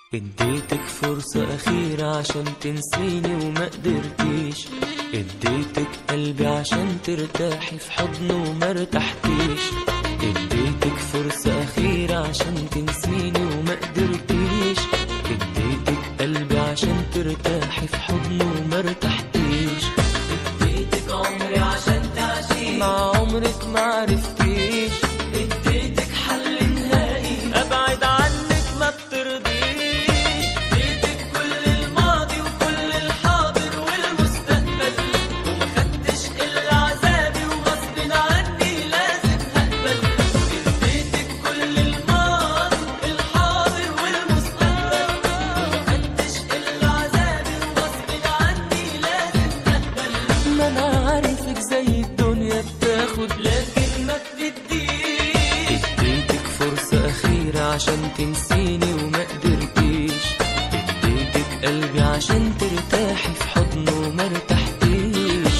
اديتك فرصة أخيرة عشان تنسيني وما قدرتيش اديتك قلبي عشان ترتاحي في حضنه وما ارتحتيش اديتك فرصة أخيرة عشان تنسيني وما قدرتيش اديتك قلبي عشان ترتاحي في حضنه وما ارتحتيش اديتك عمري عشان تعيشي مع عمرك ما عرفتيش اديتك حل نهائي ابعد عنك ما بترضيش اديتك كل الماضي وكل الحاضر والمستقبل وما خدتش الا عذابي وغصب عني لازم هقبل اديتك كل الماضي الحاضر والمستقبل وما خدتش الا عذابي وغصب عني لازم هقبل ما انا عارفك زي الدنيا بتاخد لكن ما بتديش اديتك فرصة أخيرة عشان تنسيني وما قدرتيش اديتك قلبي عشان ترتاحي في حضنه وما ارتحتيش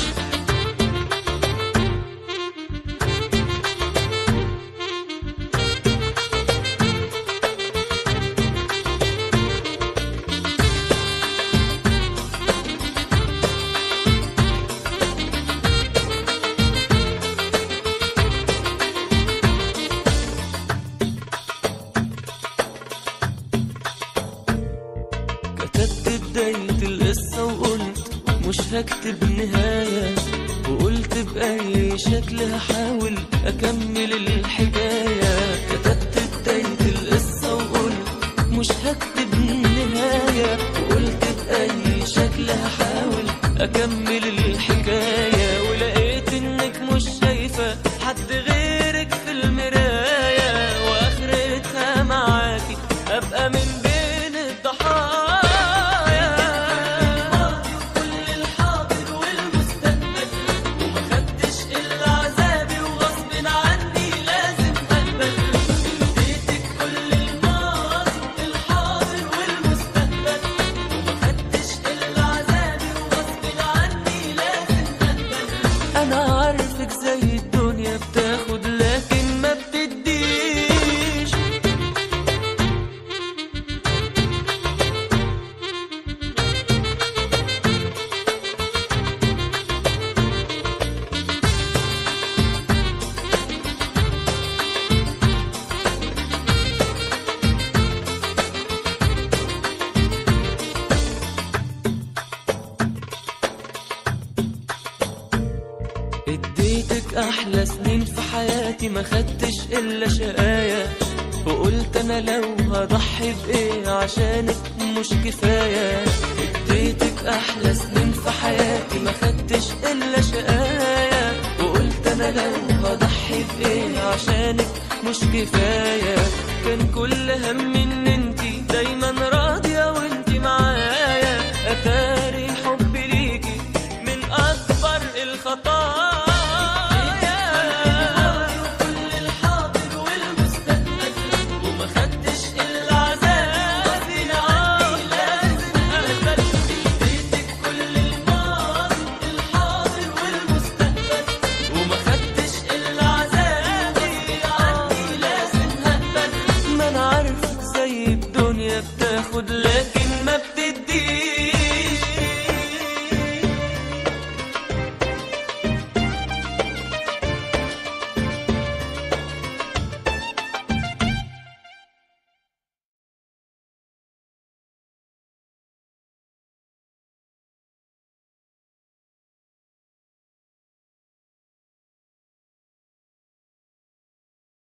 كتبت بداية القصة وقلت مش هكتب نهاية وقلت بأي شكل هحاول أكمل الحكاية كتبت بداية القصة وقلت مش هكتب نهاية وقلت بأي شكل هحاول أكمل الحكاية ولقيت إنك مش شايفة حد غيرك في المراية وآخرتها معاكي أبقى من بين الضحايا كل الحاضر والمستقبل وما خدتش إلا عذابي وغصب عني لازم أقبل اديتك كل الماضي الحاضر والمستقبل وما خدتش إلا عذابي وغصب عني لازم أقبل أنا عارفك زي الدنيا بتاخد لكن ما بتديش اديتك احلى سنين في حياتي ما خدتش الا شقايا وقلت انا لو هضحي بايه عشانك مش كفايه اديتك احلى سنين في حياتي ما خدتش الا شقايا وقلت انا لو هضحي بايه عشانك مش كفايه كان كل همي